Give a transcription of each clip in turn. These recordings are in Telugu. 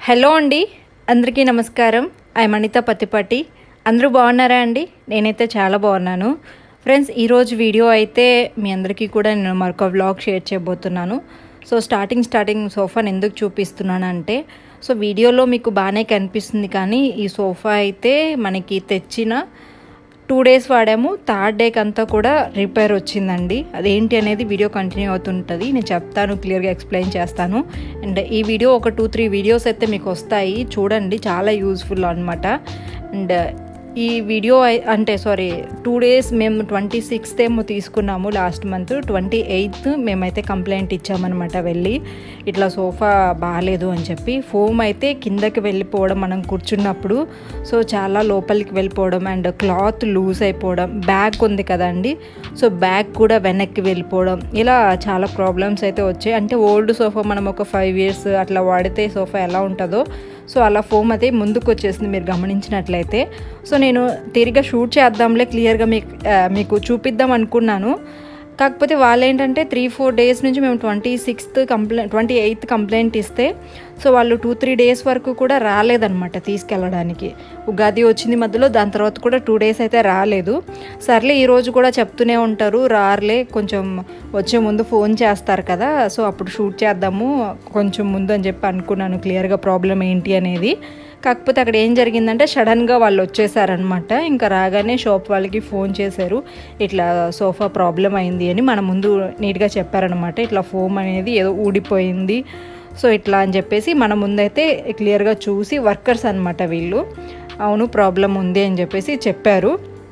హలో అండి అందరికీ నమస్కారం ఐ మణిత పత్తిపట్టి అందరూ బాగున్నారా అండి నేనైతే చాలా బాగున్నాను ఫ్రెండ్స్ ఈరోజు వీడియో అయితే మీ అందరికీ కూడా నేను మరొక వ్లాగ్ షేర్ చేయబోతున్నాను సో స్టార్టింగ్ స్టార్టింగ్ సోఫాని ఎందుకు చూపిస్తున్నాను అంటే సో వీడియోలో మీకు బాగానే కనిపిస్తుంది కానీ ఈ సోఫా అయితే మనకి తెచ్చిన టూ డేస్ వాడాము థర్డ్ డేకి అంతా కూడా రిపేర్ వచ్చిందండి అదేంటి అనేది వీడియో కంటిన్యూ అవుతుంటుంది నేను చెప్తాను క్లియర్గా ఎక్స్ప్లెయిన్ చేస్తాను అండ్ ఈ వీడియో ఒక టూ త్రీ వీడియోస్ అయితే మీకు వస్తాయి చూడండి చాలా యూస్ఫుల్ అనమాట అండ్ ఈ వీడియో ఐ- అంటే సారీ టూ డేస్ మేము ట్వంటీ సిక్స్త్ ఏమో తీసుకున్నాము లాస్ట్ మంత్ ట్వంటీ ఎయిత్ మేమైతే కంప్లైంట్ ఇచ్చామన్నమాట వెళ్ళి ఇట్లా సోఫా బాగాలేదు అని చెప్పి ఫోమ్ అయితే కిందకి వెళ్ళిపోవడం మనం కూర్చున్నప్పుడు సో చాలా లోపలికి వెళ్ళిపోవడం అండ్ క్లాత్ లూజ్ అయిపోవడం బ్యాగ్ ఉంది కదండి సో బ్యాగ్ కూడా వెనక్కి వెళ్ళిపోవడం ఇలా చాలా ప్రాబ్లమ్స్ అయితే వచ్చాయి అంటే ఓల్డ్ సోఫా మనం ఒక ఫైవ్ ఇయర్స్ అట్లా వాడితే సోఫా ఎలా ఉంటుందో సో అలా ఫోమ్ అయితే ముందుకు వచ్చేసింది మీరు గమనించినట్లయితే సో నేను తిరిగా షూట్ చేద్దాంలే క్లియర్గా మీకు ఆ, మీకు చూపిద్దాం అనుకున్నాను కాకపోతే వాళ్ళు ఏంటంటే త్రీ ఫోర్ డేస్ నుంచి మేము twenty sixth complaint twenty eighth complaint ఇస్తే సో వాళ్ళు టూ త్రీ డేస్ వరకు కూడా రాలేదన్నమాట తీసుకెళ్ళడానికి ఉగాది వచ్చింది మధ్యలో దాని తర్వాత కూడా టూ డేస్ అయితే రాలేదు సర్లే ఈరోజు కూడా చెప్తూనే ఉంటారు రారులే కొంచెం వచ్చే ముందు ఫోన్ చేస్తారు కదా సో అప్పుడు షూట్ చేద్దాము కొంచెం ముందు అని చెప్పి అనుకున్నాను క్లియర్గా ప్రాబ్లం ఏంటి అనేది కాకపోతే అక్కడ ఏం జరిగిందంటే సడన్గా వాళ్ళు వచ్చేసారనమాట ఇంకా రాగానే షాప్ వాళ్ళకి ఫోన్ చేశారు ఇట్లా సోఫా ప్రాబ్లం అయింది అని మన ముందు నీట్గా చెప్పారనమాట ఇట్లా ఫోమ్ అనేది ఏదో ఊడిపోయింది సో ఇట్లా అని చెప్పేసి మన ముందైతే క్లియర్గా చూసి వర్కర్స్ అనమాట వీళ్ళు అవును ప్రాబ్లం ఉంది అని చెప్పేసి చెప్పారు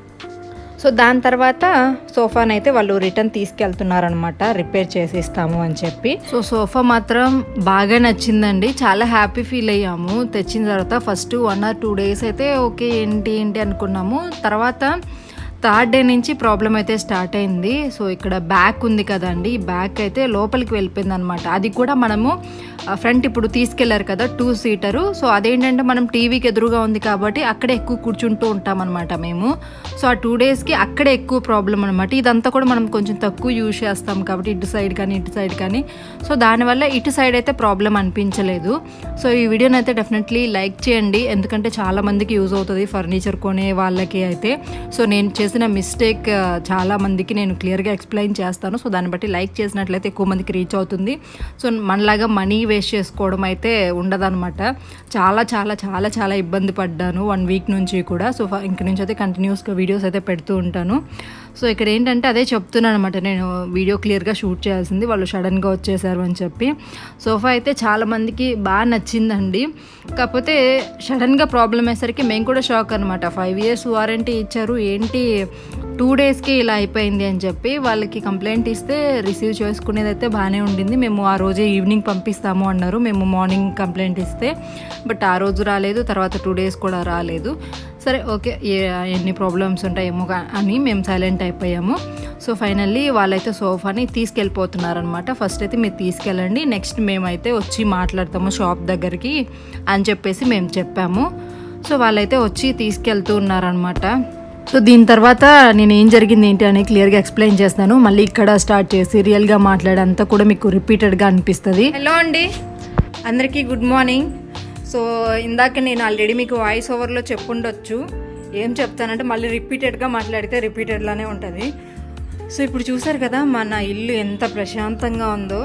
సో దాని తర్వాత సోఫాని అయితే వాళ్ళు రిటర్న్ తీసుకెళ్తున్నారనమాట రిపేర్ చేసిస్తాము అని చెప్పి సో సోఫా మాత్రం బాగా నచ్చిందండి చాలా హ్యాపీ ఫీల్ అయ్యాము తెచ్చిన తర్వాత first one or two days అయితే ఓకే ఏంటి ఏంటి అనుకున్నాము తర్వాత థర్డ్ డే నుంచి ప్రాబ్లం అయితే స్టార్ట్ అయింది సో ఇక్కడ బ్యాక్ ఉంది కదండి ఈ బ్యాక్ అయితే లోపలికి వెళ్ళిపోయింది అనమాట అది కూడా మనము ఫ్రంట్ ఇప్పుడు తీసుకెళ్లారు కదా టూ సీటరు సో అదేంటంటే మనం టీవీకి ఎదురుగా ఉంది కాబట్టి అక్కడే ఎక్కువ కూర్చుంటూ ఉంటాం అనమాట మేము సో ఆ టూ డేస్కి అక్కడే ఎక్కువ ప్రాబ్లం అనమాట ఇదంతా కూడా మనం కొంచెం తక్కువ యూజ్ చేస్తాం కాబట్టి ఇటు సైడ్ కానీ ఇటు సైడ్ కానీ సో దానివల్ల ఇటు సైడ్ అయితే ప్రాబ్లం అనిపించలేదు సో ఈ వీడియోని అయితే డెఫినెట్లీ లైక్ చేయండి ఎందుకంటే చాలా మందికి యూజ్ అవుతుంది ఫర్నిచర్ కొనే వాళ్ళకి అయితే సో నేను చేసిన మిస్టేక్ చాలా మందికి నేను క్లియర్గా ఎక్స్ప్లెయిన్ చేస్తాను సో దాన్ని బట్టి లైక్ చేసినట్లయితే ఎక్కువ మందికి రీచ్ అవుతుంది సో మనలాగా మనీ వేస్ట్ చేసుకోవడం అయితే ఉండదన్నమాట చాలా చాలా చాలా చాలా ఇబ్బంది పడ్డాను వన్ వీక్ నుంచి కూడా సో ఫ- ఇంక నుంచి అయితే కంటిన్యూస్గా వీడియోస్ అయితే పెడుతూ ఉంటాను సో ఇక్కడ ఏంటంటే అదే చెప్తున్నాను అనమాట నేను వీడియో క్లియర్గా షూట్ చేయాల్సింది వాళ్ళు సడన్గా వచ్చేసారు అని చెప్పి సోఫా అయితే చాలా మందికి బాగా నచ్చిందండి కాకపోతే సడన్గా ప్రాబ్లం అయ్యేసరికి మేము కూడా షాక్ అనమాట ఫైవ్ ఇయర్స్ వారంటీ ఇచ్చారు ఏంటి టూ డేస్కి ఇలా అయిపోయింది అని చెప్పి వాళ్ళకి కంప్లైంట్ ఇస్తే రిసీవ్ చేసుకునేది అయితే బాగానే ఉండింది మేము ఆ రోజే ఈవినింగ్ పంపిస్తాము అన్నారు మేము మార్నింగ్ కంప్లైంట్ ఇస్తే బట్ ఆ రోజు రాలేదు తర్వాత టూ డేస్ కూడా రాలేదు సరే ఓకే ఏ- ఎన్ని ప్రాబ్లమ్స్ ఉంటాయేమో కా- అని మేము సైలెంట్ అయిపోయాము సో ఫైనల్లీ వాళ్ళైతే సోఫాని తీసుకెళ్ళిపోతున్నారనమాట ఫస్ట్ అయితే మీరు తీసుకెళ్ళండి నెక్స్ట్ మేమైతే వచ్చి మాట్లాడతాము షాప్ దగ్గరికి అని చెప్పేసి మేము చెప్పాము సో వాళ్ళైతే వచ్చి తీసుకెళ్తూ ఉన్నారనమాట సో దీని తర్వాత నేను ఏం జరిగింది ఏంటి అని క్లియర్గా ఎక్స్ప్లెయిన్ చేస్తాను మళ్ళీ ఇక్కడ స్టార్ట్ చేసి రియల్గా మాట్లాడంతా కూడా మీకు రిపీటెడ్గా అనిపిస్తుంది హలో అండి అందరికీ గుడ్ మార్నింగ్ సో ఇందాక నేను ఆల్రెడీ మీకు వాయిస్ ఓవర్లో చెప్పుండొచ్చు ఏం చెప్తానంటే మళ్ళీ రిపీటెడ్గా మాట్లాడితే రిపీటెడ్లానే ఉంటుంది సో ఇప్పుడు చూసారు కదా మన ఇల్లు ఎంత ప్రశాంతంగా ఉందో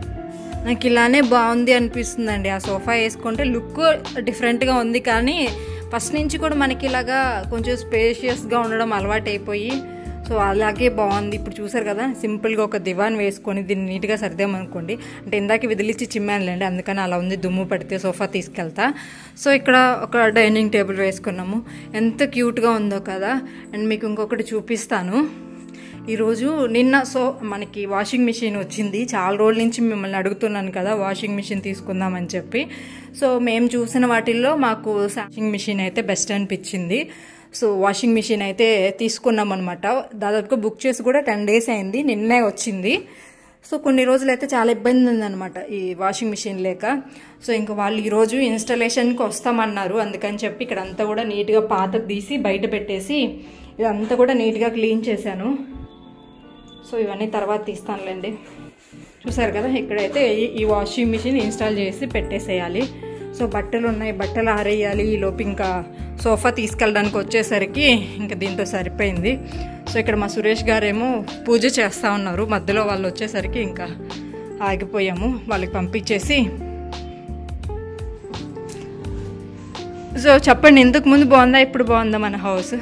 నాకు ఇలానే బాగుంది అనిపిస్తుందండి ఆ సోఫా వేసుకుంటే లుక్ డిఫరెంట్గా ఉంది కానీ ఫస్ట్ నుంచి కూడా మనకి ఇలాగా కొంచెం స్పేషియస్గా ఉండడం అలవాటు అయిపోయి సో అలాగే బాగుంది ఇప్పుడు చూసారు కదా సింపుల్గా ఒక దివాన్ వేసుకొని దీన్ని నీట్గా సర్దామనుకోండి అంటే ఇందాక విదిలిచ్చి చిమ్మానులేండి అందుకని అలా ఉంది దుమ్ము పడితే సోఫా తీసుకెళ్తా సో ఇక్కడ ఒక డైనింగ్ టేబుల్ వేసుకున్నాము ఎంత క్యూట్గా ఉందో కదా అండ్ మీకు ఇంకొకటి చూపిస్తాను ఈరోజు నిన్న సో మనకి వాషింగ్ మిషన్ వచ్చింది చాలా రోజుల నుంచి మిమ్మల్ని అడుగుతున్నాను కదా వాషింగ్ మిషన్ తీసుకుందామని చెప్పి సో మేము చూసిన వాటిల్లో మాకు వాషింగ్ మిషన్ అయితే బెస్ట్ అనిపించింది సో వాషింగ్ మిషన్ అయితే తీసుకున్నాం అనమాట దాదాపుగా బుక్ చేసి కూడా టెన్ డేస్ అయింది నిన్నే వచ్చింది సో కొన్ని రోజులు అయితే చాలా ఇబ్బంది ఉందన్నమాట ఈ వాషింగ్ మిషన్ లేక సో ఇంకా వాళ్ళు ఈరోజు ఇన్స్టలేషన్కి వస్తామన్నారు అందుకని చెప్పి ఇక్కడ అంతా కూడా నీట్గా పాత తీసి బయట పెట్టేసి ఇదంతా కూడా నీట్గా క్లీన్ చేశాను సో ఇవన్నీ తర్వాత తీస్తానులేండి చూసారు కదా ఇక్కడైతే ఈ- ఈ వాషింగ్ మిషన్ ఇన్స్టాల్ చేసి పెట్టేసేయాలి సో బట్టలు ఉన్నాయి బట్టలు ఆరేయాలి ఈ లోపు ఇంకా సోఫా తీసుకెళ్ళడానికి వచ్చేసరికి ఇంకా దీంతో సరిపోయింది సో ఇక్కడ మా సురేష్ గారేమో పూజ చేస్తూ ఉన్నారు మధ్యలో వాళ్ళు వచ్చేసరికి ఇంకా ఆగిపోయాము వాళ్ళకి పంపించేసి సో చెప్పండి ఇంతకు ముందు బాగుందా ఇప్పుడు బాగుందా మన హౌస్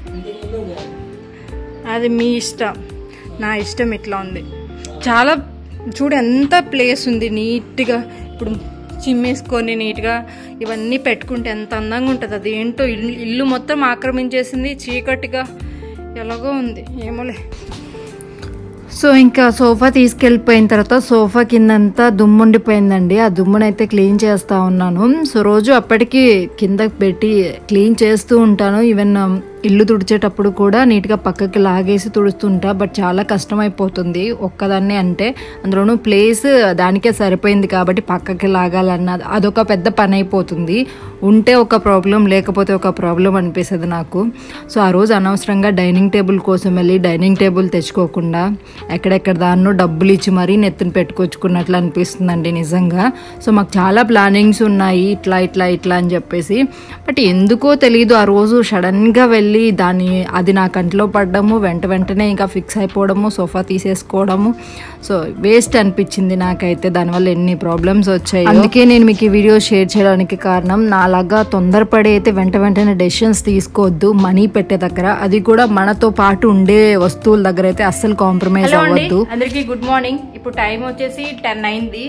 అది మీ ఇష్టం నా ఇష్టం ఇట్లా ఉంది చాలా చూడు ఎంత ప్లేస్ ఉంది నీట్గా ఇప్పుడు చిమ్మేసుకొని నీట్గా ఇవన్నీ పెట్టుకుంటే ఎంత అందంగా ఉంటుంది అది ఏంటో ఇల్లు ఇల్లు మొత్తం ఆక్రమించేసింది చీకటిగా ఎలాగో ఉంది ఏమోలే సో ఇంకా సోఫా తీసుకెళ్ళిపోయిన తర్వాత సోఫా కిందంతా దుమ్ము ఉండిపోయిందండి ఆ దుమ్మునైతే క్లీన్ చేస్తూ ఉన్నాను సో రోజు అప్పటికి కిందకి పెట్టి క్లీన్ చేస్తూ ఉంటాను ఈవెన్ ఇల్లు తుడిచేటప్పుడు కూడా నీట్గా పక్కకి లాగేసి తుడుస్తుంటా బట్ చాలా కష్టమైపోతుంది ఒక్కదాన్ని అంటే అందులోనూ ప్లేస్ దానికే సరిపోయింది కాబట్టి పక్కకి లాగాలన్న అదొక పెద్ద పని అయిపోతుంది ఉంటే ఒక ప్రాబ్లం లేకపోతే ఒక ప్రాబ్లం అనిపిస్తుంది నాకు సో ఆ రోజు అనవసరంగా డైనింగ్ టేబుల్ కోసం వెళ్ళి డైనింగ్ టేబుల్ తెచ్చుకోకుండా ఎక్కడెక్కడ దాన్నో డబ్బులు ఇచ్చి మరీ నెత్తిన పెట్టుకొచ్చుకున్నట్లు అనిపిస్తుందండి నిజంగా సో మాకు చాలా ప్లానింగ్స్ ఉన్నాయి ఇట్లా ఇట్లా ఇట్లా అని చెప్పేసి బట్ ఎందుకో తెలియదు ఆ రోజు సడన్గా వెళ్ళి దాని అది నా కంట్లో పడ్డము వెంట వెంటనే ఇంకా ఫిక్స్ అయిపోవడము సోఫా తీసేసుకోవడము సో వేస్ట్ అనిపించింది నాకైతే దానివల్ల ఎన్ని ప్రాబ్లమ్స్ వచ్చాయి అందుకే నేను మీకు ఈ వీడియో షేర్ చేయడానికి కారణం నాలాగా తొందరపడి అయితే వెంట వెంటనే డెసిషన్స్ తీసుకోవద్దు మనీ పెట్టే దగ్గర అది కూడా మనతో పాటు ఉండే వస్తువుల దగ్గర అయితే అస్సలు కాంప్రమైజ్ అవ్వద్దు అందరికీ గుడ్ మార్నింగ్ ఇప్పుడు టైం వచ్చేసి టెన్ అయింది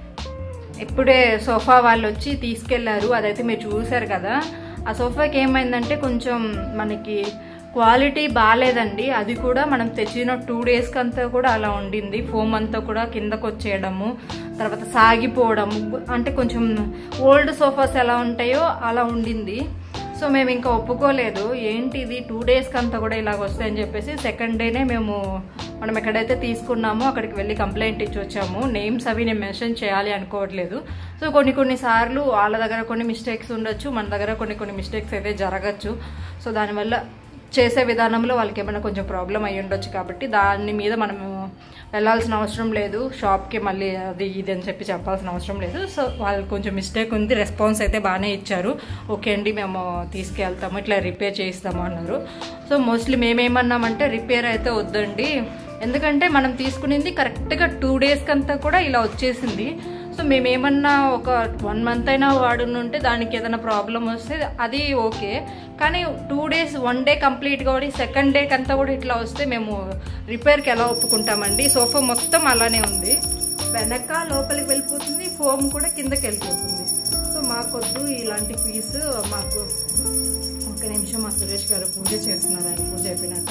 ఇప్పుడే సోఫా వాళ్ళు వచ్చి తీసుకెళ్లారు అదైతే మీరు చూసారు కదా ఆ సోఫాకి ఏమైందంటే కొంచెం మనకి క్వాలిటీ బాగాలేదండి అది కూడా మనం తెచ్చిన టూ డేస్కి అంతా కూడా అలా ఉండింది ఫోమ్ అంతా కూడా కిందకు వచ్చేయడము తర్వాత సాగిపోవడము అంటే కొంచెం ఓల్డ్ సోఫాస్ ఎలా ఉంటాయో అలా ఉండింది సో మేము ఇంకా ఒప్పుకోలేదు ఏంటి ఇది టూ డేస్కి అంతా కూడా ఇలాగ వస్తాయని చెప్పేసి సెకండ్ డేనే మేము మనం ఎక్కడైతే తీసుకున్నామో అక్కడికి వెళ్ళి కంప్లైంట్ ఇచ్చి వచ్చాము నేమ్స్ అవి నేను మెన్షన్ చేయాలి అనుకోవట్లేదు సో కొన్ని కొన్ని సార్లు వాళ్ళ దగ్గర కొన్ని మిస్టేక్స్ ఉండొచ్చు మన దగ్గర కొన్ని కొన్ని మిస్టేక్స్ అయితే జరగచ్చు సో దానివల్ల చేసే విధానంలో వాళ్ళకి ఏమైనా కొంచెం ప్రాబ్లం అయ్యి ఉండొచ్చు కాబట్టి దాని మీద మనము వెళ్ళాల్సిన అవసరం లేదు షాప్కి మళ్ళీ అది ఇది అని చెప్పి చెప్పాల్సిన అవసరం లేదు సో వాళ్ళకి కొంచెం మిస్టేక్ ఉంది రెస్పాన్స్ అయితే బాగానే ఇచ్చారు ఓకే అండి మేము తీసుకెళ్తాము ఇట్లా రిపేర్ చేయిస్తాము అన్నారు సో మోస్ట్లీ మేమేమన్నామంటే రిపేర్ అయితే వద్దండి ఎందుకంటే మనం తీసుకునింది కరెక్ట్గా టూ డేస్కి అంతా కూడా ఇలా వచ్చేసింది సో మేమేమన్నా ఒక వన్ మంత్ అయినా వాడునుంటే దానికి ఏదైనా ప్రాబ్లం వస్తే అది ఓకే కానీ టూ డేస్ వన్ డే కంప్లీట్గా వాడి సెకండ్ డేకి అంతా కూడా ఇట్లా వస్తే మేము రిపేర్కి ఎలా ఒప్పుకుంటామండి సోఫా మొత్తం అలానే ఉంది వెనక లోపలికి వెళ్ళిపోతుంది ఫోమ్ కూడా కిందకి వెళ్ళిపోతుంది సో మాకొద్దు ఇలాంటి పీస్ మాకు ఒక నిమిషం మా సురేష్ గారు పూజ చేస్తున్నారు ఆయన పూజ అయిపోయినాక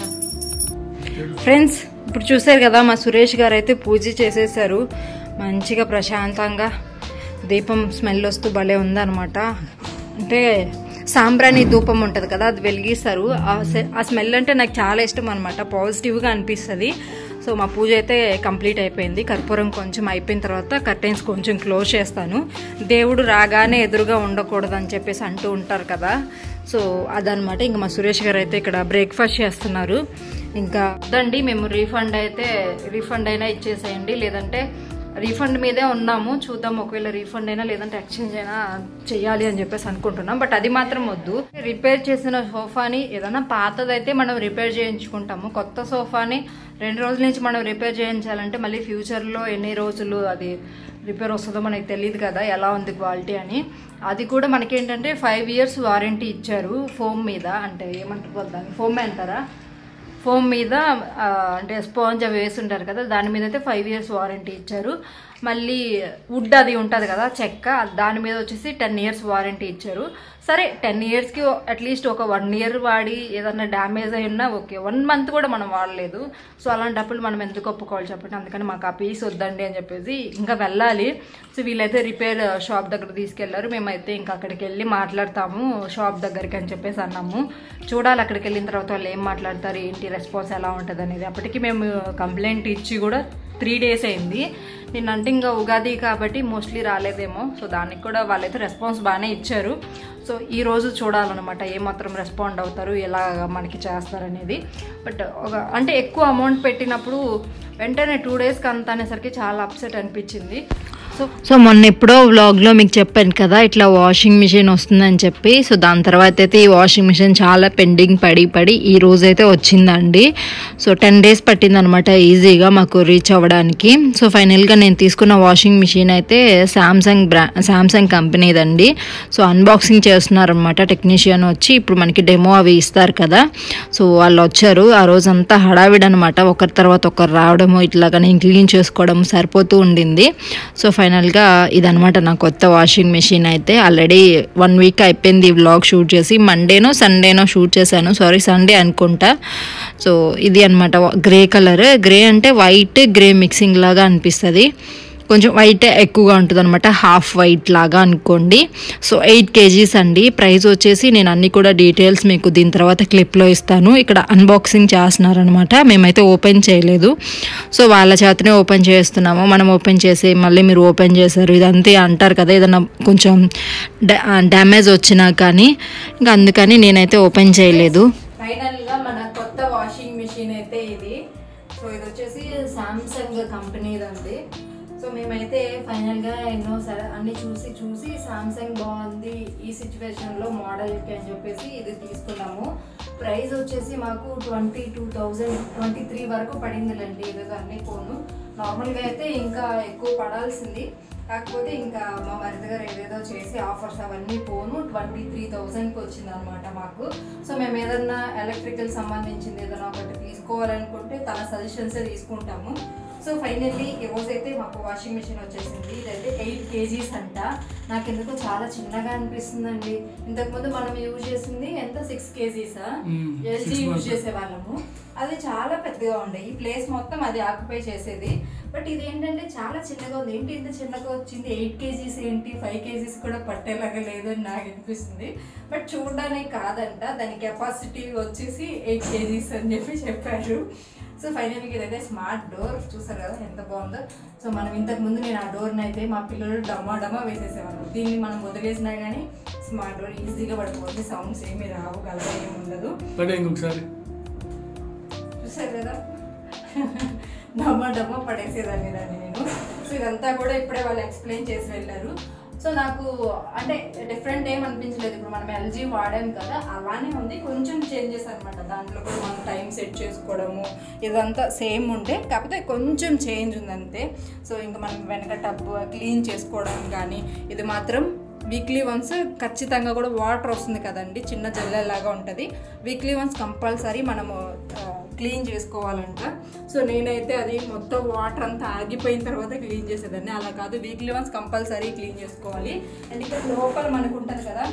ఫ్రెండ్స్ ఇప్పుడు చూసారు కదా మా సురేష్ గారు అయితే పూజ చేసేసారు మంచిగా ప్రశాంతంగా దీపం స్మెల్ వస్తూ భలే ఉందన్నమాట అంటే సాంబ్రాణి ధూపం ఉంటుంది కదా అది వెలిగిస్తారు ఆ సె- ఆ స్మెల్ అంటే నాకు చాలా ఇష్టం అనమాట పాజిటివ్గా అనిపిస్తుంది సో మా పూజ అయితే కంప్లీట్ అయిపోయింది కర్పూరం కొంచెం అయిపోయిన తర్వాత కర్టెన్స్ కొంచెం క్లోజ్ చేస్తాను దేవుడు రాగానే ఎదురుగా ఉండకూడదు అని చెప్పేసి అంటూ ఉంటారు కదా సో అదనమాట ఇంకా మా సురేష్ గారు అయితే ఇక్కడ బ్రేక్ఫాస్ట్ చేస్తున్నారు ఇంకా వద్దండి మేము రీఫండ్ అయితే రీఫండ్ అయినా ఇచ్చేసేయండి లేదంటే రీఫండ్ మీదే ఉన్నాము చూద్దాం ఒకవేళ రీఫండ్ అయినా లేదంటే ఎక్స్చేంజ్ అయినా చేయాలి అని చెప్పేసి అనుకుంటున్నాం బట్ అది మాత్రం వద్దు రిపేర్ చేసిన సోఫాని ఏదైనా పాతదైతే మనం రిపేర్ చేయించుకుంటాము కొత్త సోఫాని రెండు రోజుల నుంచి మనం రిపేర్ చేయించాలంటే మళ్ళీ ఫ్యూచర్లో ఎన్ని రోజులు అది రిపేర్ వస్తుందో మనకి తెలియదు కదా ఎలా ఉంది క్వాలిటీ అని అది కూడా మనకేంటంటే ఫైవ్ ఇయర్స్ వారంటీ ఇచ్చారు ఫోమ్ మీద అంటే ఏమంటారు దాన్ని ఫోమ్ అంటారా ఫోమ్ మీద ఆ, అంటే స్పాంజ్ అవి వేసి ఉంటారు కదా దాని మీద అయితే ఫైవ్ ఇయర్స్ వారంటీ ఇచ్చారు మళ్ళీ వుడ్ అది ఉంటుంది కదా చెక్క దాని మీద వచ్చేసి టెన్ ఇయర్స్ వారంటీ ఇచ్చారు సరే టెన్ ఇయర్స్కి అట్లీస్ట్ ఒక వన్ ఇయర్ వాడి ఏదన్నా డ్యామేజ్ అయి ఉన్నా ఓకే వన్ మంత్ కూడా మనం వాడలేదు సో అలాంటప్పుడు మనం ఎందుకు ఒప్పుకోవాలి చెప్పండి అందుకని మాకు ఆ పీస్ వద్దండి అని చెప్పేసి ఇంకా వెళ్ళాలి సో వీళ్ళైతే రిపేర్ షాప్ దగ్గర తీసుకెళ్లారు మేమైతే ఇంకా అక్కడికి వెళ్ళి మాట్లాడతాము షాప్ దగ్గరికి అని చెప్పేసి అన్నాము చూడాలి అక్కడికి వెళ్ళిన తర్వాత వాళ్ళు ఏం మాట్లాడతారు ఏంటి రెస్పాన్స్ ఎలా ఉంటుంది అనేది అప్పటికి మేము కంప్లైంట్ ఇచ్చి కూడా త్రీ డేస్ అయింది నిన్నంటే ఇంకా ఉగాది కాబట్టి మోస్ట్లీ రాలేదేమో సో దానికి కూడా వాళ్ళైతే రెస్పాన్స్ బాగానే ఇచ్చారు సో ఈ రోజు చూడాలన్నమాట ఏమాత్రం రెస్పాండ్ అవుతారు ఎలా మనకి చేస్తారనేది బట్ ఒక అంటే ఎక్కువ అమౌంట్ పెట్టినప్పుడు వెంటనే టూ డేస్కి అంత అనేసరికి చాలా అప్సెట్ అనిపించింది సో సో సో మొన్న ఎప్పుడో వ్లాగ్లో మీకు చెప్పాను కదా ఇట్లా వాషింగ్ మిషన్ వస్తుందని చెప్పి సో దాని తర్వాత అయితే ఈ వాషింగ్ మిషన్ చాలా పెండింగ్ పడి పడి ఈ రోజు అయితే వచ్చిందండి సో టెన్ డేస్ పట్టిందనమాట ఈజీగా మాకు రీచ్ అవ్వడానికి సో ఫైనల్గా నేను తీసుకున్న వాషింగ్ మిషన్ అయితే శాంసంగ్ బ్రా శాంసంగ్ కంపెనీదండి సో అన్బాక్సింగ్ చేస్తున్నారనమాట టెక్నీషియన్ వచ్చి ఇప్పుడు మనకి డెమో అవి ఇస్తారు కదా సో వాళ్ళు వచ్చారు ఆ రోజంతా హడావిడి అనమాట ఒకరి తర్వాత ఒకరు రావడము ఇట్లాగా నేను క్లీన్ చేసుకోవడం సరిపోతూ ఉండింది సో ఫైనల్గా ఇదనమాట నా కొత్త వాషింగ్ మెషిన్ అయితే ఆల్రెడీ వన్ వీక్ అయిపోయింది ఈ వ్లాగ్ షూట్ చేసి మండేనో సండేనో షూట్ చేశాను సారీ సండే అనుకుంటా సో ఇది అనమాట గ్రే కలర్ గ్రే అంటే వైట్ గ్రే మిక్సింగ్ లాగా అనిపిస్తుంది కొంచెం వైట్ ఎక్కువగా ఉంటుంది అనమాట హాఫ్ వైట్ లాగా అనుకోండి సో ఎయిట్ కేజీస్ అండి ప్రైస్ వచ్చేసి నేను అన్ని కూడా డీటెయిల్స్ మీకు దీని తర్వాత క్లిప్లో ఇస్తాను ఇక్కడ అన్బాక్సింగ్ చేస్తున్నారనమాట మేమైతే ఓపెన్ చేయలేదు సో వాళ్ళ చేతనే ఓపెన్ చేస్తున్నాము మనం ఓపెన్ చేసి మళ్ళీ మీరు ఓపెన్ చేశారు ఇదంతే అంటారు కదా ఏదైనా కొంచెం డ్యామేజ్ వచ్చినా కానీ ఇంకా అందుకని నేనైతే ఓపెన్ చేయలేదు ఫైనల్గా మన కొత్త వాషింగ్ మిషన్ అయితే ఇది సో ఇది వచ్చేసి సామ్సంగ్ కంపెనీదండి సో మేమైతే ఫైనల్గా ఎన్నో సరే అన్ని చూసి చూసి సామ్సంగ్ బాగుంది ఈ సిచ్యువేషన్లో మోడల్కి అని చెప్పేసి ఇది తీసుకున్నాము ప్రైస్ వచ్చేసి మాకు twenty two thousand twenty three వరకు పడిందిలేండి ఇదేదో అన్ని ఫోను నార్మల్గా అయితే ఇంకా ఎక్కువ పడాల్సింది కాకపోతే ఇంకా మా మరిది గారు ఏదేదో చేసి ఆఫర్స్ అవన్నీ పోను ట్వంటీ త్రీ థౌజండ్కి వచ్చింది అనమాట మాకు సో మేము ఏదన్నా ఎలక్ట్రికల్ సంబంధించింది ఏదైనా ఒకటి తీసుకోవాలనుకుంటే తన సజెషన్సే తీసుకుంటాము సో ఫైనల్లీ ఈ రోజైతే మాకు వాషింగ్ మిషన్ వచ్చేసింది ఇదైతే ఎయిట్ కేజీస్ అంట నాకు ఎందుకో చాలా చిన్నగా అనిపిస్తుందండి ఇంతకుముందు మనం యూజ్ చేసింది ఎంత సిక్స్ కేజీసా మ్మ్. LG Six use months. చేసే వాళ్ళము అది చాలా పెద్దగా ఉండే ఈ ప్లేస్ మొత్తం అది ఆక్యుపై చేసేది బట్ ఇది ఏంటంటే చాలా చిన్నగా ఉంది ఏంటి ఇంత చిన్నగా వచ్చింది ఎయిట్ కేజీస్ ఏంటి ఫైవ్ కేజీస్ కూడా పట్టేలాగా లేదు అని నాకు అనిపిస్తుంది బట్ చూడడానికి కాదంట దాని కెపాసిటీ వచ్చేసి ఎయిట్ కేజీస్ అని చెప్పి చెప్పారు సో ఫైనల్గా ఇదైతే స్మార్ట్ డోర్ చూసారు కదా ఎంత బాగుందో సో మనం ఇంతకు ముందు నేను ఆ డోర్ని అయితే మా పిల్లలు డమ్మా డమ్మా వేసేసేవాళ్ళు దీన్ని మనం వదిలేసినా కానీ స్మార్ట్ డోర్ ఈజీగా పడిపోతుంది సౌండ్స్ ఏమీ రావు గలవ ఏమి ఉండదు పడే ఇంకొకసారి చూసారు కదా డమ్మా డమ్మా పడేసేదాన్ని దాన్ని నేను సో ఇదంతా కూడా ఇప్పుడే వాళ్ళు ఎక్స్ప్లెయిన్ చేసి వెళ్ళారు సో నాకు అంటే డిఫరెంట్ ఏం అనిపించలేదు ఇప్పుడు మనం ఎల్జీ వాడాం కదా అలానే ఉంది కొంచెం చేంజెస్ అనమాట దాంట్లో కూడా మనం టైం సెట్ చేసుకోవడము ఇదంతా సేమ్ ఉంటే కాకపోతే కొంచెం చేంజ్ ఉంది అంతే సో ఇంకా మనం వెనక టబ్ క్లీన్ చేసుకోవడం కానీ ఇది మాత్రం వీక్లీ వన్స్ ఖచ్చితంగా కూడా వాటర్ వస్తుంది కదండి చిన్న జల్లెలాగా ఉంటుంది వీక్లీ వన్స్ కంపల్సరీ మనము క్లీన్ చేసుకోవాలంట సో నేనైతే అది మొత్తం వాటర్ అంతా ఆగిపోయిన తర్వాత క్లీన్ చేసేదాన్ని అలా కాదు వీక్లీ వన్స్ కంపల్సరీ క్లీన్ చేసుకోవాలి అండ్ ఇక్కడ లోపల మనకు ఉంటుంది కదా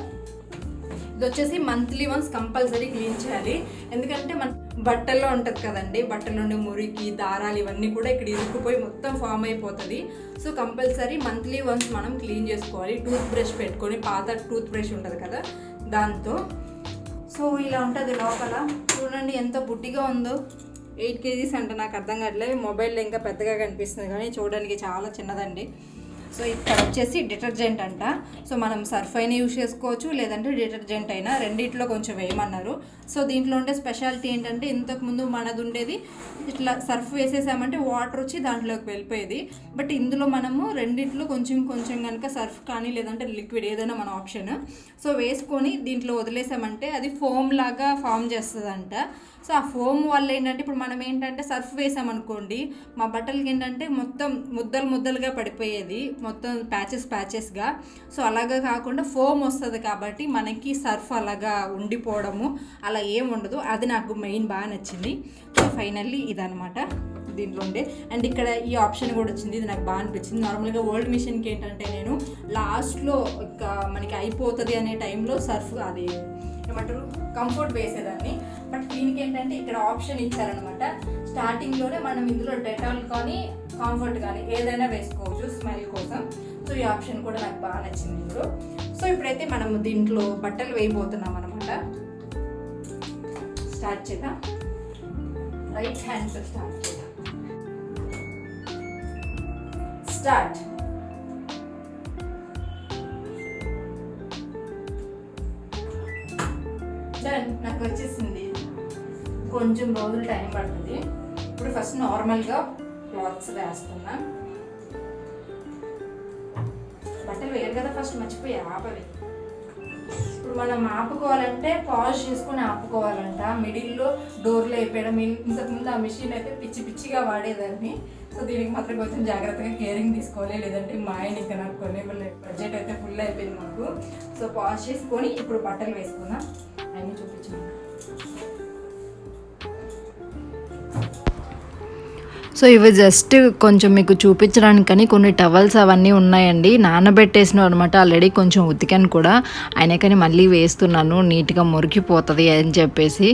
ఇది వచ్చేసి మంత్లీ వన్స్ కంపల్సరీ క్లీన్ చేయాలి ఎందుకంటే మన బట్టల్లో ఉంటుంది కదండి బట్టల నుండి మురికి దారాలు ఇవన్నీ కూడా ఇక్కడ ఇరుక్కుపోయి మొత్తం ఫామ్ అయిపోతుంది సో కంపల్సరీ మంత్లీ వన్స్ మనం క్లీన్ చేసుకోవాలి టూత్ బ్రష్ పెట్టుకొని పాత టూత్ బ్రష్ ఉంటుంది కదా దాంతో సో ఇలా ఉంటుంది లోపల చూడండి ఎంత బుడ్డిగా ఉందో ఎయిట్ కేజీస్ అంటే నాకు అర్థం కావట్లేదు మొబైల్లో ఇంకా పెద్దగా కనిపిస్తుంది కానీ చూడడానికి చాలా చిన్నదండి సో ఇక్కడ వచ్చేసి డిటర్జెంట్ అంట సో మనం సర్ఫ్ అయినా యూజ్ చేసుకోవచ్చు లేదంటే డిటర్జెంట్ అయినా రెండిట్లో కొంచెం వేయమన్నారు సో దీంట్లో ఉండే స్పెషాలిటీ ఏంటంటే ఇంతకుముందు మనది ఉండేది ఇట్లా సర్ఫ్ వేసేసామంటే వాటర్ వచ్చి దాంట్లోకి వెళ్ళిపోయేది బట్ ఇందులో మనము రెండిట్లో కొంచెం కొంచెం కనుక సర్ఫ్ కానీ లేదంటే లిక్విడ్ ఏదైనా మన ఆప్షన్ సో వేసుకొని దీంట్లో వదిలేసామంటే అది ఫోమ్ లాగా ఫామ్ చేస్తుందంట సో ఆ ఫోమ్ వల్ల ఏంటంటే ఇప్పుడు మనం ఏంటంటే సర్ఫ్ వేసామనుకోండి మా బట్టలకి ఏంటంటే మొత్తం ముద్దలు ముద్దలుగా పడిపోయేది మొత్తం ప్యాచెస్ ప్యాచెస్గా సో అలాగా కాకుండా ఫోమ్ వస్తుంది కాబట్టి మనకి సర్ఫ్ అలాగా ఉండిపోవడము అలా ఏం ఉండదు అది నాకు మెయిన్ బాగా నచ్చింది సో ఫైనల్లీ ఇదనమాట దీంట్లో ఉండే అండ్ ఇక్కడ ఈ ఆప్షన్ కూడా వచ్చింది ఇది నాకు బాగా అనిపించింది నార్మల్గా ఓల్డ్ మిషన్కి ఏంటంటే నేను లాస్ట్లో ఇంకా మనకి అయిపోతుంది అనే టైంలో సర్ఫ్ అది ఏమంటారు కంఫర్ట్ వేసేదాన్ని బట్ దీనికి ఏంటంటే ఇక్కడ ఆప్షన్ ఇచ్చారనమాట స్టార్టింగ్లోనే మనం ఇందులో డెటాల్ కానీ కంఫర్ట్ కానీ ఏదైనా వేసుకోవచ్చు స్మెల్ కోసం సో ఈ ఆప్షన్ కూడా నాకు బాగా నచ్చింది ఇందులో సో ఇప్పుడైతే మనం దీంట్లో బట్టలు వేయబోతున్నాం అనమాట స్టార్ట్ చేద్దాం రైట్ హ్యాండ్స్ స్టార్ట్ చేద్దాం స్టార్ట్ డన్ నాకు వచ్చేసింది కొంచెం రోజులు టైం పడుతుంది ఇప్పుడు ఫస్ట్ నార్మల్గా క్లాత్స్ వేస్తున్నా లేదు కదా ఫస్ట్ మర్చిపోయి ఆపవి ఇప్పుడు మనం ఆపుకోవాలంటే పాజ్ చేసుకుని ఆపుకోవాలంట మిడిల్లో డోర్లో అయిపోయడం ఇంతకుముందు ఆ మిషన్ అయితే పిచ్చి పిచ్చిగా వాడేదాన్ని సో దీనికి మాత్రం కొంచెం జాగ్రత్తగా కేరింగ్ తీసుకోవాలి లేదంటే మా ఆయన ఇంకా నాకు కొన్ని బడ్జెట్ అయితే ఫుల్ అయిపోయింది మాకు సో పాజ్ చేసుకొని ఇప్పుడు బట్టలు వేసుకుందాం అన్నీ చూపించాను సో ఇవి జస్ట్ కొంచెం మీకు చూపించడానికని కొన్ని టవల్స్ అవన్నీ ఉన్నాయండి నానబెట్టేసిన అనమాట ఆల్రెడీ కొంచెం ఉతికాను కూడా అయినా కానీ మళ్ళీ వేస్తున్నాను నీట్గా మురికిపోతుంది అని చెప్పేసి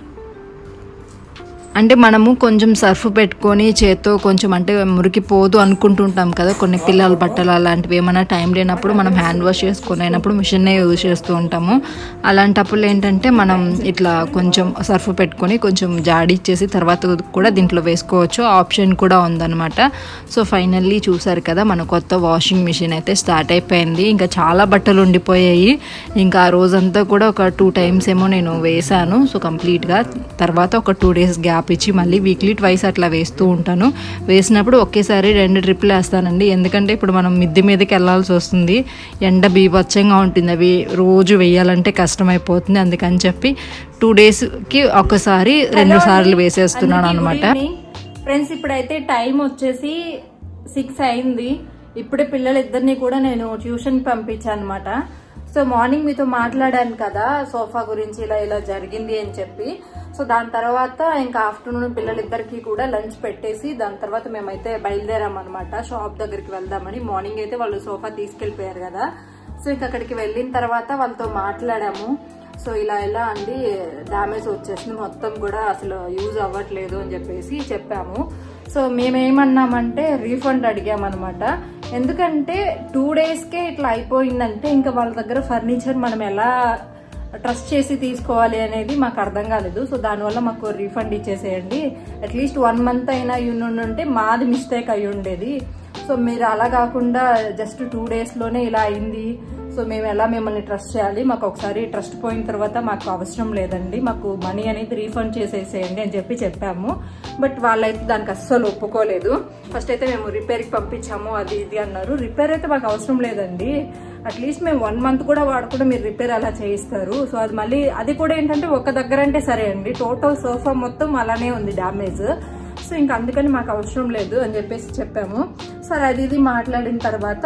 అంటే మనము కొంచెం సర్ఫ్ పెట్టుకొని చేత్తో కొంచెం అంటే మురికిపోదు అనుకుంటుంటాం కదా కొన్ని పిల్లల బట్టలు అలాంటివి ఏమైనా టైం లేనప్పుడు మనం హ్యాండ్ వాష్ చేసుకొని అయినప్పుడు మిషన్నే యూజ్ చేస్తూ ఉంటాము అలాంటప్పుడు ఏంటంటే మనం ఇట్లా కొంచెం సర్ఫ్ పెట్టుకొని కొంచెం జాడిచ్చేసి తర్వాత కూడా దీంట్లో వేసుకోవచ్చు ఆప్షన్ కూడా ఉందన్నమాట సో ఫైనల్లీ చూసారు కదా మన కొత్త వాషింగ్ మిషన్ అయితే స్టార్ట్ అయిపోయింది ఇంకా చాలా బట్టలు ఉండిపోయాయి ఇంకా ఆ రోజంతా కూడా ఒక టూ టైమ్స్ ఏమో నేను వేశాను సో కంప్లీట్గా తర్వాత ఒక టూ డేస్ గ్యాప్ ఇచ్చి మళ్ళీ వీక్లీ ట్వైస్ అట్లా వేస్తూ ఉంటాను వేసినప్పుడు ఒకేసారి రెండు ట్రిప్లు వేస్తానండి ఎందుకంటే ఇప్పుడు మనం మిద్దె మీదకి వెళ్ళాల్సి వస్తుంది ఎండ బీభత్సంగా ఉంటుంది అవి రోజు వేయాలంటే కష్టమైపోతుంది అందుకని చెప్పి టూ డేస్కి ఒకసారి రెండు సార్లు వేసేస్తున్నాను అనమాట ఫ్రెండ్స్ ఇప్పుడైతే టైం వచ్చేసి సిక్స్ అయింది ఇప్పుడే పిల్లలిద్దరిని కూడా నేను ట్యూషన్ పంపించాను అనమాట సో మార్నింగ్ మీతో మాట్లాడాను కదా సోఫా గురించి ఇలా ఇలా జరిగింది అని చెప్పి సో దాని తర్వాత ఇంకా ఆఫ్టర్నూన్ పిల్లలిద్దరికి కూడా లంచ్ పెట్టేసి దాని తర్వాత మేమైతే బయలుదేరాం అనమాట షాప్ దగ్గరికి వెళ్దామని మార్నింగ్ అయితే వాళ్ళు సోఫా తీసుకెళ్లిపోయారు కదా సో ఇంకా అక్కడికి వెళ్ళిన తర్వాత వాళ్ళతో మాట్లాడాము సో ఇలా ఇలా అండి డ్యామేజ్ వచ్చేసింది మొత్తం కూడా అసలు యూజ్ అవ్వట్లేదు అని చెప్పేసి చెప్పాము సో మేమేమన్నామంటే రీఫండ్ అడిగామన్నమాట ఎందుకంటే టూ డేస్కే ఇట్లా అయిపోయిందంటే ఇంకా వాళ్ళ దగ్గర ఫర్నిచర్ మనం ఎలా ట్రస్ట్ చేసి తీసుకోవాలి అనేది మాకు అర్థం కాలేదు సో దానివల్ల మాకు రీఫండ్ ఇచ్చేసేయండి అట్లీస్ట్ వన్ మంత్ అయినా అయ్యి ఉంటే మాది మిస్టేక్ అయి ఉండేది సో మీరు అలా కాకుండా జస్ట్ టూ డేస్లోనే ఇలా అయింది సో మేము ఎలా మిమ్మల్ని ట్రస్ట్ చేయాలి మాకు ఒకసారి ట్రస్ట్ పోయిన తర్వాత మాకు అవసరం లేదండి మాకు మనీ అనేది రీఫండ్ చేసేసేయండి అని చెప్పి చెప్పాము బట్ వాళ్ళైతే దానికి అస్సలు ఒప్పుకోలేదు ఫస్ట్ అయితే మేము రిపేర్కి పంపించాము అది ఇది అన్నారు రిపేర్ అయితే మాకు అవసరం లేదండి అట్లీస్ట్ మేము వన్ మంత్ కూడా వాడకుండా మీరు రిపేర్ అలా చేయిస్తారు సో అది మళ్ళీ అది కూడా ఏంటంటే ఒక దగ్గర అంటే సరే అండి టోటల్ సోఫా మొత్తం అలానే ఉంది డ్యామేజ్ సో ఇంకా అందుకని మాకు అవసరం లేదు అని చెప్పేసి చెప్పాము సరే అది ఇది మాట్లాడిన తర్వాత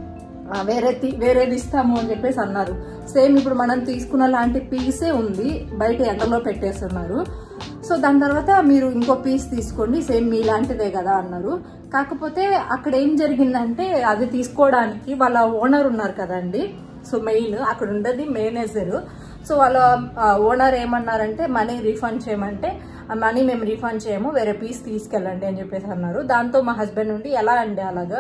ఆ, వేరే తీ- వేరేది ఇస్తాము అని చెప్పేసి అన్నారు సేమ్ ఇప్పుడు మనం తీసుకున్న లాంటి పీసే ఉంది బయట ఎండలో పెట్టేస్తున్నారు సో దాని తర్వాత మీరు ఇంకో పీస్ తీసుకోండి సేమ్ మీలాంటిదే కదా అన్నారు కాకపోతే అక్కడ ఏం జరిగిందంటే అది తీసుకోవడానికి వాళ్ళ ఓనర్ ఉన్నారు కదండి సో మెయిన్ అక్కడ ఉండేది మేనేజర్ సో వాళ్ళ ఓనర్ ఏమన్నారంటే మనీ రీఫండ్ చేయమంటే ఆ మనీ మేము రీఫండ్ చేయము వేరే పీస్ తీసుకెళ్ళండి అని చెప్పేసి అన్నారు దాంతో మా హస్బెండ్ నుండి ఎలా అండి అలాగా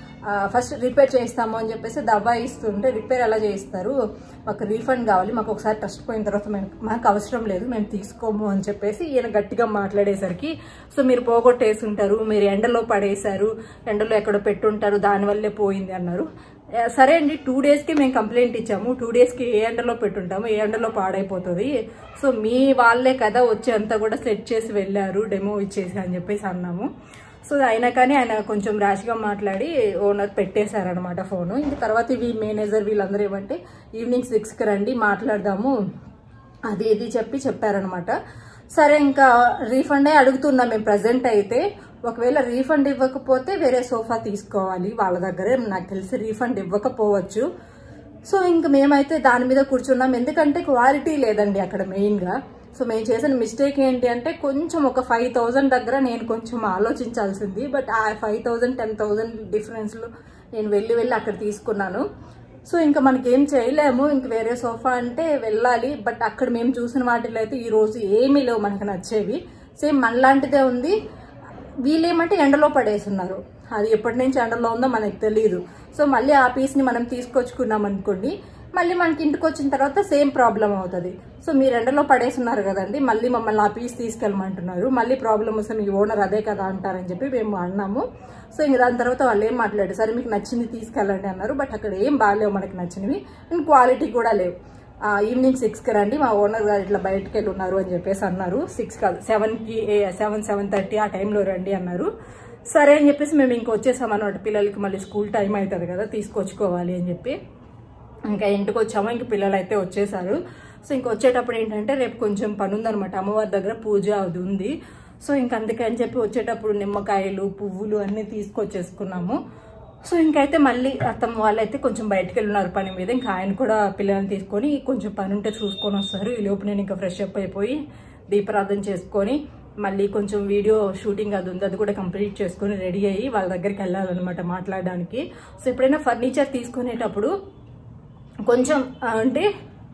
ఫస్ట్ రిపేర్ చేయిస్తాము అని చెప్పేసి దబ్బా ఇస్తుంటే రిపేర్ ఎలా చేయిస్తారు మాకు రీఫండ్ కావాలి మాకు ఒకసారి ట్రస్ట్ పోయిన తర్వాత మేము మాకు అవసరం లేదు మేము తీసుకోము అని చెప్పేసి ఈయన గట్టిగా మాట్లాడేసరికి సో మీరు పోగొట్టేసి ఉంటారు మీరు ఎండలో పడేశారు ఎండలో ఎక్కడో పెట్టుంటారు దానివల్లే పోయింది అన్నారు ఆ, సరే అండి టూ డేస్కి మేము కంప్లైంట్ ఇచ్చాము టూ డేస్కి ఏ ఎండలో పెట్టుంటాము ఏ ఎండలో పాడైపోతుంది సో మీ వాళ్ళే కదా వచ్చి అంతా కూడా సెట్ చేసి వెళ్ళారు డెమో ఇచ్చేసి అని చెప్పేసి అన్నాము సో అయినా కానీ ఆయన కొంచెం ర్యాష్గా మాట్లాడి ఓనర్ పెట్టేశారనమాట ఫోను ఇంక తర్వాత ఇవి మేనేజర్ వీళ్ళందరూ ఏమంటే ఈవినింగ్ సిక్స్కి రండి మాట్లాడదాము అది ఇది చెప్పి చెప్పారనమాట సరే ఇంకా రీఫండే అడుగుతున్నాం మేము ప్రజెంట్ అయితే ఒకవేళ రీఫండ్ ఇవ్వకపోతే వేరే సోఫా తీసుకోవాలి వాళ్ళ దగ్గరే నాకు తెలిసి రీఫండ్ ఇవ్వకపోవచ్చు సో ఇంక మేమైతే దాని మీద కూర్చున్నాం ఎందుకంటే క్వాలిటీ లేదండి అక్కడ మెయిన్గా సో మేము చేసిన మిస్టేక్ ఏంటి అంటే కొంచెం ఒక ఫైవ్ థౌజండ్ దగ్గర నేను కొంచెం ఆలోచించాల్సింది బట్ ఆ ఫైవ్ థౌజండ్ టెన్ థౌజండ్ డిఫరెన్స్లో నేను వెళ్ళి వెళ్ళి అక్కడ తీసుకున్నాను సో ఇంకా మనకేం చేయలేము ఇంక వేరే సోఫా అంటే వెళ్ళాలి బట్ అక్కడ మేము చూసిన వాటిలో అయితే ఈ రోజు ఏమీ లేవు మనకు నచ్చేవి సేమ్ మనలాంటిదే ఉంది వీళ్ళేమంటే ఎండలో పడేస్తున్నారు అది ఎప్పటి నుంచి ఎండలో ఉందో మనకు తెలియదు సో మళ్ళీ ఆ పీస్ని మనం తీసుకొచ్చుకున్నాం అనుకోండి మళ్ళీ మనకి ఇంటికి వచ్చిన తర్వాత సేమ్ ప్రాబ్లం అవుతుంది సో మీరు ఎండలో పడేస్తున్నారు కదండి మళ్ళీ మమ్మల్ని ఆ పీస్ తీసుకెళ్ళమంటున్నారు మళ్ళీ ప్రాబ్లం వస్తే మీ ఓనర్ అదే కదా అంటారని చెప్పి మేము అన్నాము సో ఇంక దాని తర్వాత వాళ్ళు ఏం మాట్లాడారు సరే మీకు నచ్చింది తీసుకెళ్ళండి అన్నారు బట్ అక్కడ ఏం బాగాలేవు మనకి నచ్చినవి అండ్ క్వాలిటీ కూడా లేవు ఆ, ఈవినింగ్ సిక్స్కి రండి మా ఓనర్ గారు ఇట్లా బయటకు వెళ్ళి ఉన్నారు అని చెప్పేసి అన్నారు సిక్స్ కాదు సెవెన్కి సెవెన్ సెవెన్ థర్టీ ఆ టైంలో రండి అన్నారు సరే అని చెప్పేసి మేము ఇంక వచ్చేసాం అనమాట పిల్లలకి మళ్ళీ స్కూల్ టైం అవుతుంది కదా తీసుకొచ్చుకోవాలి అని చెప్పి ఇంకా ఇంటికి వచ్చాము ఇంక పిల్లలు అయితే వచ్చేసారు సో ఇంక వచ్చేటప్పుడు ఏంటంటే రేపు కొంచెం పని ఉందనమాట అమ్మవారి దగ్గర పూజ అది ఉంది సో ఇంక అందుకని చెప్పి వచ్చేటప్పుడు నిమ్మకాయలు పువ్వులు అన్నీ తీసుకొచ్చేసుకున్నాము సో ఇంకైతే మళ్ళీ అత్తమ్మ వాళ్ళైతే కొంచెం బయటకు వెళ్ళున్నారు పని మీద ఇంకా ఆయన కూడా పిల్లల్ని తీసుకొని కొంచెం పని ఉంటే చూసుకొని వస్తారు ఈ లోపు నేను ఇంకా ఫ్రెష్ అప్ అయిపోయి దీపారాధన చేసుకొని మళ్ళీ కొంచెం వీడియో షూటింగ్ అది ఉంది అది కూడా కంప్లీట్ చేసుకొని రెడీ అయ్యి వాళ్ళ దగ్గరికి వెళ్ళాలన్నమాట మాట్లాడడానికి సో ఎప్పుడైనా ఫర్నిచర్ తీసుకునేటప్పుడు కొంచెం ఆ, అంటే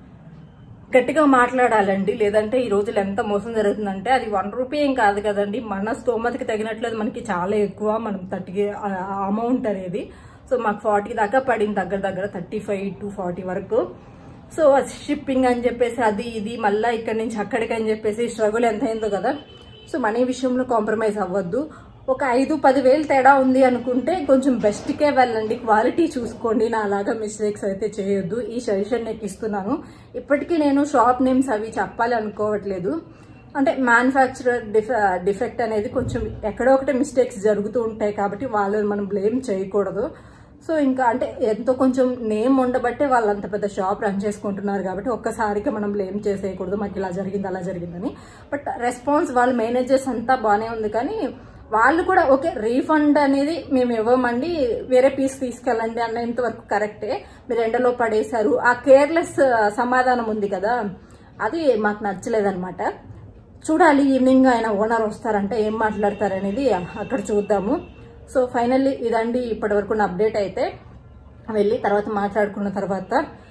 గట్టిగా మాట్లాడాలండి లేదంటే ఈ రోజులు ఎంత మోసం జరుగుతుందంటే అది వన్ రూపీ ఏం కాదు కదండి మన స్తోమతకి తగినట్లు అది మనకి చాలా ఎక్కువ మనం థర్టీ అమౌంట్ అనేది సో మాకు ఫార్టీ దాకా పడింది దగ్గర దగ్గర థర్టీ ఫైవ్ టు ఫార్టీ వరకు సో షిప్పింగ్ అని చెప్పేసి అది ఇది మళ్ళీ ఇక్కడి నుంచి అక్కడికి అని చెప్పేసి స్ట్రగుల్ ఎంత అయిందో కదా సో మనీ విషయంలో కాంప్రమైజ్ అవ్వద్దు ఒక ఐదు పది వేలు తేడా ఉంది అనుకుంటే కొంచెం బెస్ట్కే వెళ్ళండి క్వాలిటీ చూసుకోండి నా అలాగా మిస్టేక్స్ అయితే చేయొద్దు ఈ సజెషన్ నేను ఇస్తున్నాను ఇప్పటికీ నేను షాప్ నేమ్స్ అవి చెప్పాలి అనుకోవట్లేదు అంటే మ్యానుఫ్యాక్చరర్ డిఫ డిఫెక్ట్ అనేది కొంచెం ఎక్కడో ఒకటి మిస్టేక్స్ జరుగుతూ ఉంటాయి కాబట్టి వాళ్ళని మనం బ్లేమ్ చేయకూడదు సో ఇంకా అంటే ఎంతో కొంచెం నేమ్ ఉండబట్టే వాళ్ళు అంత పెద్ద షాప్ రన్ చేసుకుంటున్నారు కాబట్టి ఒక్కసారిగా మనం బ్లేమ్ చేసేయకూడదు మాకు ఇలా జరిగింది అలా జరిగిందని బట్ రెస్పాన్స్ వాళ్ళ మేనేజర్స్ అంతా బాగానే ఉంది కానీ వాళ్ళు కూడా ఓకే రీఫండ్ అనేది మేము ఇవ్వమండి వేరే పీస్ తీసుకెళ్ళండి అన్నంత వరకు కరెక్టే మీరు ఎండలో పడేశారు ఆ కేర్లెస్ సమాధానం ఉంది కదా అది మాకు నచ్చలేదన్నమాట చూడాలి ఈవినింగ్ ఆయన ఓనర్ వస్తారంటే ఏం మాట్లాడతారనేది అక్కడ చూద్దాము సో ఫైనల్లీ ఇదండి ఇప్పటి వరకు నా అప్డేట్ అయితే వెళ్ళి తర్వాత మాట్లాడుకున్న తర్వాత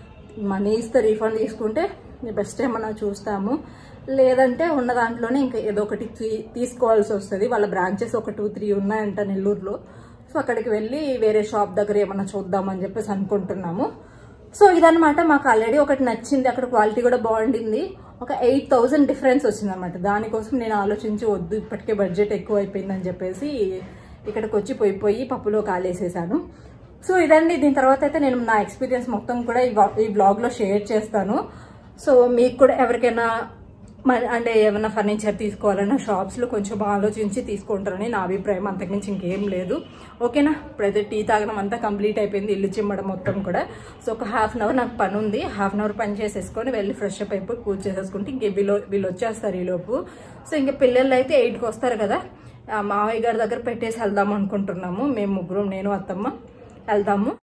మనీ ఇస్తే రీఫండ్ తీసుకుంటే బెస్ట్ ఏమన్నా చూస్తాము లేదంటే ఉన్న దాంట్లోనే ఇంకా ఏదో ఒకటి తీ- తీసుకోవాల్సి వస్తుంది వాళ్ళ బ్రాంచెస్ ఒక టూ త్రీ ఉన్నాయంట నెల్లూరులో సో అక్కడికి వెళ్ళి వేరే షాప్ దగ్గర ఏమన్నా చూద్దామని చెప్పేసి అనుకుంటున్నాము సో ఇదనమాట మాకు ఆల్రెడీ ఒకటి నచ్చింది అక్కడ క్వాలిటీ కూడా బాగుండింది ఒక ఎయిట్ థౌసండ్ డిఫరెన్స్ వచ్చింది అనమాట దానికోసం నేను ఆలోచించి వద్దు ఇప్పటికే బడ్జెట్ ఎక్కువ అయిపోయిందని చెప్పేసి ఇక్కడికి వచ్చి పోయి పోయి పప్పులో కాలేసేసాను సో ఇదండి దీని తర్వాత అయితే నేను నా ఎక్స్పీరియన్స్ మొత్తం కూడా ఈ వా- ఈ బ్లాగ్లో షేర్ చేస్తాను సో మీకు కూడా ఎవరికైనా మ- అంటే ఏమైనా ఫర్నిచర్ తీసుకోవాలన్నా షాప్స్లో కొంచెం ఆలోచించి తీసుకుంటారని నా అభిప్రాయం అంతకుమించి ఇంకేం లేదు ఓకేనా ఇప్పుడైతే టీ తాగడం అంతా కంప్లీట్ అయిపోయింది ఇల్లు చిమ్మడం మొత్తం కూడా సో ఒక హాఫ్ అన్ అవర్ నాకు పని ఉంది హాఫ్ అన్ అవర్ పని చేసేసుకొని వెళ్ళి ఫ్రెష్ అప్ అయిపోయి పూజ చేసేసుకుంటే ఇంక వీళ్ళు వీళ్ళు వచ్చేస్తారు ఈ లోపు సో ఇంక పిల్లలు అయితే ఎయిట్కి వస్తారు కదా ఆ మావయ్య గారి దగ్గర పెట్టేసి వెళ్దాం అనుకుంటున్నాము మేము ముగ్గురం నేను అత్తమ్మ వెళ్దాము